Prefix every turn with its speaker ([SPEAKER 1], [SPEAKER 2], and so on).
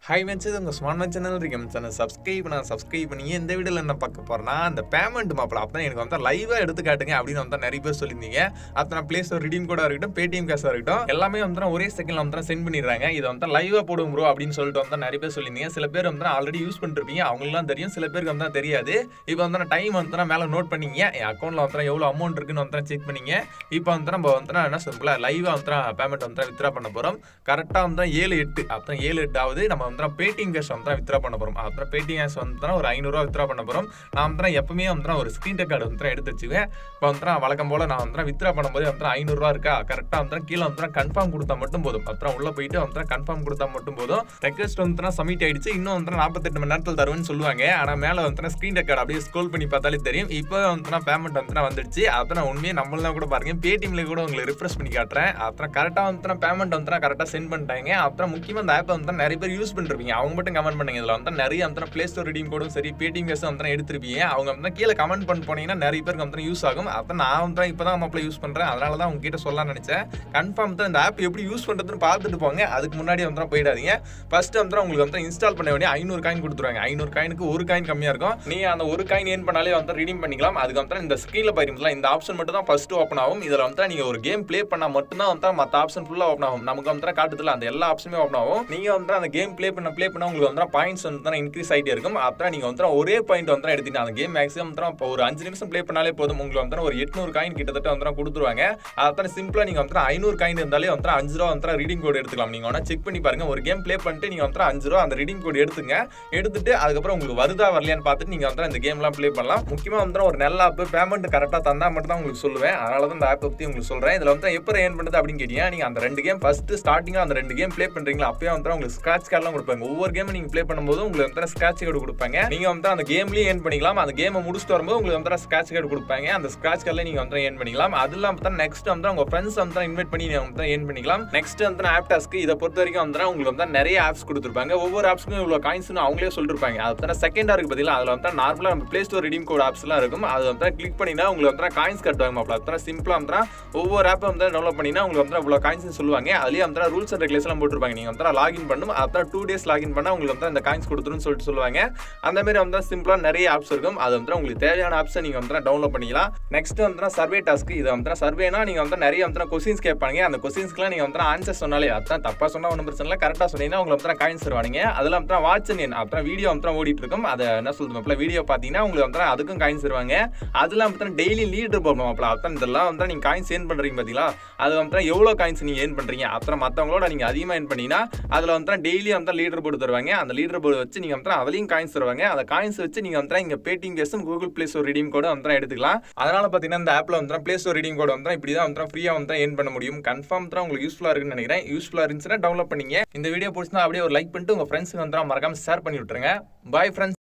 [SPEAKER 1] high mens உங்கள் smart man channel இருக்கு channel subscribe நான் சப்ஸ்கிரைப் பண்ணி இந்த வீடியோவில் என்ன பார்க்க போகிறேன்னா அந்த பேமெண்ட் மாப்பிள அப்போ எனக்கு வந்து லைவாக எடுத்து காட்டுங்க அப்படின்னு வந்து நிறைய பேர் சொல்லியிருந்தீங்க அத்தனை பிளேஸ் ஒரு ரிடீம் கோடாக இருக்கட்டும் பேடிஎம் கேஸாக இருக்கட்டும் எல்லாமே வந்து ஒரே செகண்டில் வந்து சென்ட் பண்ணிடுறாங்க இதை வந்து லைவாக போடும் ப்ரோ அப்படின்னு சொல்லிட்டு வந்து நிறைய பேர் சொல்லியிருந்தீங்க சில பேர் வந்து ஆல்ரெடி யூஸ் பண்ணிருப்பீங்க அவங்களுக்குலாம் தெரியும் சில பேருக்கு வந்து தெரியாது இப்போ வந்து டைம் வந்து மேலே நோட் பண்ணீங்க என் அக்கௌண்ட்டில் வந்து எவ்வளோ அமௌண்ட் இருக்குன்னு வந்து செக் பண்ணீங்க இப்போ வந்து நம்ம வந்து என்ன சொல்ல லைவாக வந்து பேமெண்ட் வந்து வித்ரா பண்ண போகிறோம் கரெக்டாக வந்து ஏழு எட்டு அப்புறம் ஏழு எட்டு ஆகுது நம்ம வந்து பேடிஎம் கேஷ் வந்து வித்ரா பண்ண போகிறோம் அப்புறம் பேடிஎம் கேஷ் வந்து ஒரு ஐநூறுரூவா வித்ரா பண்ண போகிறோம் நான் வந்து எப்பவுமே வந்து ஒரு ஸ்க்ரீன் ரெக்கார்டு வந்து எடுத்து வச்சுக்குவேன் இப்போ வந்து வழக்கம் போல் நான் வந்து வித்ரா பண்ணும்போது வந்து ஐநூறுரூவா இருக்கா கரெக்டாக வந்து கீழே வந்து கன்ஃபார்ம் கொடுத்தா மட்டும் போதும் அப்புறம் உள்ளே போயிட்டு வந்து கன்ஃபார்ம் கொடுத்தா மட்டும் போதும் ரெக்வஸ்ட் வந்து சப்மிட் ஆயிடுச்சு இன்னும் வந்து நாற்பத்தெட்டு மணி நேரத்தில் தருவேன்னு சொல்லுவாங்க ஆனால் மேலே வந்து ஸ்க்ரீன் ரெக்கார்டு அப்படியே ஸ்க்ரோல் பண்ணி பார்த்தாலே தெரியும் இப்போ வந்து பேமெண்ட் வந்து வந்துடுச்சு அப்புறம் உண்மையை நம்மளாம் கூட பாருங்க பேடிஎம்ல கூட உங்களுக்கு ரிஃப்ரெஷ் பண்ணி காட்டுறேன் அப்புறம் கரெக்டாக வந்து பேமெண்ட் வந்து கரெக்டாக சென்ட் பண்ணிட்டாங்க அப்புறம் முக்கியமாக இந்த ஆப்பை வந்து நிறைய பேர் யூஸ் பண்ணிருப்பீங்க அவங்க மட்டும் கமெண்ட் பண்ணுங்க இதில் வந்து நிறைய வந்து பிளே ஸ்டோர் ரீடிங் கோடும் சரி பேடிஎம் கேஸும் வந்து எடுத்திருப்பீங்க அவங்க வந்து கீழே கமெண்ட் பண்ணி போனீங்கன்னா நிறைய பேருக்கு வந்து யூஸ் ஆகும் அப்போ நான் வந்து இப்போ தான் மாப்பிள யூஸ் பண்ணுறேன் அதனால தான் உங்ககிட்ட சொல்லலாம்னு நினச்சேன் கன்ஃபார்ம் தான் இந்த ஆப் எப்படி யூஸ் பண்ணுறதுன்னு பார்த்துட்டு போங்க அதுக்கு முன்னாடி வந்து போயிடாதீங்க ஃபர்ஸ்ட் வந்து உங்களுக்கு வந்து இன்ஸ்டால் பண்ண வேண்டிய ஐநூறு காயின் கொடுத்துருவாங்க ஐநூறு காயினுக்கு ஒரு காயின் கம்மியாக இருக்கும் நீங்க அந்த ஒரு காயின் ஏன் பண்ணாலே வந்து ரீடீம் பண்ணிக்கலாம் அதுக்கு வந்து இந்த ஸ்க்ரீனில் பாருங்களா இந்த ஆப்ஷன் மட்டும் தான் ஃபர்ஸ்ட் ஓப்பன் ஆகும் இதில் வந்து நீங்க ஒரு கேம் ப்ளே பண்ணால் மட்டும்தான் வந்து மற்ற ஆப்ஷன் ஃபுல்லாக ஓப்பன் ஆகும் நமக்கு வந்து காட்டுதுல அந்த எல்லா ஆப்ஷனுமே ஓப்பன் ஆகும் நீங்க வந்து அந்த கேம் ப்ளே பண்ண ப்ளே பண்ண உங்களுக்கு வந்து பாயிண்ட்ஸ் வந்து இன்க்ரீஸ் ஆகிட்டே இருக்கும் அப்புறம் நீங்க வந்து ஒரே பாயிண்ட் வந்து எடுத்துட்டு அந்த கேம் மேக்ஸிமம் வந்து இப்போ ஒரு அஞ்சு நிமிஷம் ப்ளே பண்ணாலே போதும் உங்களுக்கு வந்து ஒரு எட்நூறு காயின் கிட்டத்தட்ட வந்து கொடுத்துருவாங்க அப்புறம் சிம்பிளா நீங்க வந்து ஐநூறு காயின் இருந்தாலே வந்து அஞ்சு ரூபா வந்து ரீடிங் கோட் எடுத்துக்கலாம் நீங்க வேணா செக் பண்ணி பாருங்க ஒரு கேம் ப்ளே பண்ணிட்டு நீங்க வந்து அஞ்சு ரூபா அந்த ரீடிங் கோட் எடுத்துங்க எடுத்துட்டு அதுக்கப்புறம் உங்களுக்கு வருதா வரலையான்னு பார்த்துட்டு நீங்க வந்து இந்த கேம்லாம் ப்ளே பண்ணலாம் முக்கியமா வந்து ஒரு நல்ல ஆப் பேமெண்ட் கரெக்டாக தந்தா மட்டும் தான் உங்களுக்கு சொல்லுவேன் அதனால தான் இந்த ஆப் பத்தி உங்களுக்கு சொல்றேன் இதுல வந்து எப்போ ஏன் பண்ணுது அப்படின்னு கேட்டீங்க நீங்க அந்த ரெண்டு கேம் ஃபர்ஸ்ட் ஸ்டார்டிங்கா அந்த ரெண்டு கேம் ப்ளே பண்றீங்களா அப்பயே வந்து உங்களுக்கு ஸ்கிராச் கார்டெலாம் கொடுப்பாங்க ஒவ்வொரு கேம் நீங்க ப்ளே பண்ணும்போது உங்களுக்கு வந்து ஸ்கிராச் கார்டு கொடுப்பாங்க நீங்க வந்து அந்த கேம்லயே ஏன் பண்ணிக்கலாம் அந்த கேமை முடிச்சுட்டு வரும்போது உங்களுக்கு வந்து ஸ்கிராச் கார்டு கொடுப்பாங்க அந்த ஸ்கிராச் கார்டில் நீங்க வந்து ஏன் பண்ணிக்கலாம் அது இல்லாம தான் நெக்ஸ்ட் வந்து உங்க ஃப்ரெண்ட்ஸ் வந்து இன்வைட் பண்ணி நீங்க வந்து ஏன் பண்ணிக்கலாம் நெக்ஸ்ட் வந்து ஆப் டாஸ்க்கு இதை பொறுத்த வரைக்கும் வந்து உங்களுக்கு வந்து நிறைய ஆப்ஸ் கொடுத்துருப்பாங்க ஒவ்வொரு ஆப்ஸ்க்கும் இவ்வளவு காயின்ஸ்னு அவங்களே சொல்லிருப்பாங்க அது வந்து செகண்டா இருக்கு பதிலா அதுல வந்து நார்மலா நம்ம பிளே ஸ்டோர் ரிடீம் கோட் ஆப்ஸ்லாம் இருக்கும் அது வந்து கிளிக் பண்ணினா உங்களுக்கு வந்து காயின்ஸ் கட்டுவாங்க மாப்பிள அது சிம்பிளா வந்து ஒவ்வொரு ஆப்பை வந்து டெவலப் பண்ணினா உங்களுக்கு வந்து இவ்வளவு காயின்ஸ் சொல்லுவாங்க அதுலயே வந்து ரூல்ஸ் அண்ட் ரெகுலேஷன் போட்டுருப்பாங்க நீங்க வந்து லாகின் பண்ணும் அப்புறம் டூ டேஸ் லாகின் பண்ணா உங்களுக்கு வந்து அந்த காயின்ஸ் கொடுத்துருன்னு சொல்லிட்டு சொல்லுவாங்க அந்த மாதிரி வந்து சிம்பிளா நிறைய ஆப்ஸ் இருக்கும் அது வந்து உங்களுக்கு தேவையான ஆப்ஸை நீங்க வந்து டவுன்லோட் பண்ணிக்கலாம் நெக்ஸ்ட் வந்து சர்வே டாஸ்க் இது வந்து சர்வேனா நீங்க வந்து நிறைய வந்து கொஸ்டின்ஸ் கேட்பாங்க அந்த கொஸ்டின்ஸ்க்குலாம் நீங்க வந்து ஆன்சர் சொன்னாலே அதான் தப்பா சொன்னா ஒன்றும் பிரச்சனை இல்லை கரெக்டாக சொன்னீங்கன்னா உங்களுக்கு வந்து காயின்ஸ் தருவாங்க அதில் வந்து வாட்ச் எண் அப்புறம் வீடியோ வந்து ஓடிட்டு இருக்கும் அதை என்ன சொல்லுது மாப்பிள வீடியோ பார்த்தீங்கன்னா உங்களுக்கு வந்து அதுக்கும் காயின்ஸ் தருவாங்க அதெல்லாம் வந்து டெய்லி லீடர் போடணும் மாப்பிள அப்புறம் இதெல்லாம் வந்து நீங்க காயின்ஸ் ஏன் பண்றீங்க பார்த்தீங்களா அது வந்து எவ்வளோ காயின்ஸ் நீங்க ஏன் பண்றீங்க அப்புறம் மற்றவங்களோட நீங்க அதிகமாக ஏன் பண்ணீங்கன்னா அதில் வந்து டெய்லி வந்து லீடர் போர்டு தருவாங்க அந்த லீடர் போர்டு வச்சு நீங்க வந்து அதுலயும் காயின்ஸ் தருவாங்க அந்த காயின்ஸ் வச்சு நீங்க வந்து இங்க பேடிஎம் கேஸும் Google play store redeem code வந்து எடுத்துக்கலாம் அதனால பார்த்தீங்கன்னா இந்த ஆப்ல வந்து பிளே ஸ்டோர் ரீடிங் கோடு வந்து இப்படி தான் வந்து ஃப்ரீயாக வந்து ஏன் பண்ண முடியும் கன்ஃபார்ம் தான் உங்களுக்கு யூஸ்ஃபுல்லாக இருக்குன்னு நினைக்கிறேன் யூஸ்ஃபுல்லாக இருந்துச்சுன்னா டவுன்லோட் பண்ணீங்க இந்த வீடியோ பிடிச்சினா அப்படியே ஒரு லைக் பண்ணிட்டு உங்க ஃப்ரெண்ட்ஸுக்கு வந்து மறக்காம ஷேர் பண்ணி விட்டுருங்க பாய் ஃப்ரெண்ட்ஸ்